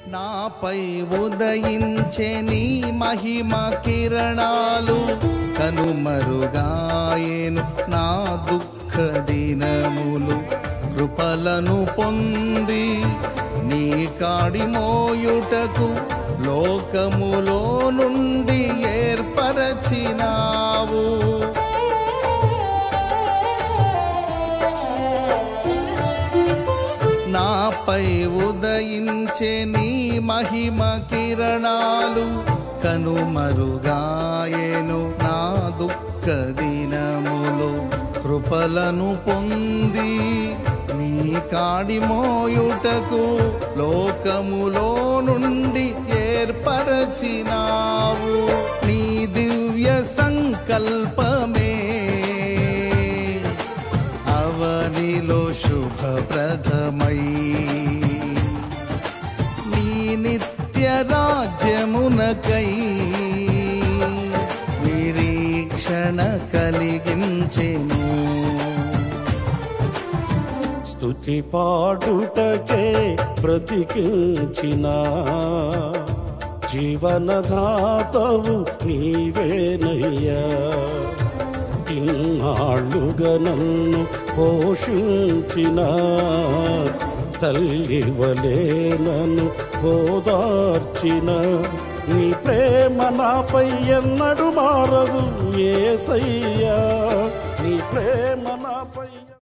నాపై ఉదయించే నీ మహిమ కిరణాలు కనుమరుగాయేను నా దుఃఖ దినములు కృపలను పొంది నీ కాడి మోయుటకు లోకములో నుండి ఏర్పరచినావు నాపై ఉదయించే నీ మహిమ కిరణాలు కనుమరుగాయేను నా దుఃఖ దినములు కృపలను పొంది నీ కాడి మోయుటకు లోకములో నుండి ఏర్పరచినావు నీ దివ్య సంకల్పమే అవనిలో శుభప్రదమై నీ నిత్య రాజ్యమునకై నిరీక్షణ కలిగించెను స్తుతి పాడుటకే బ్రతికించిన జీవనదాతవు నీవేనయ్యా ఇన్నాళ్ళుగా నన్ను పోషించిన తల్లివలే నన్ను ఓదార్చిన నీ ప్రేమ నాపై ఎన్నడు మారదు ఏసయ్యా నీ ప్రేమ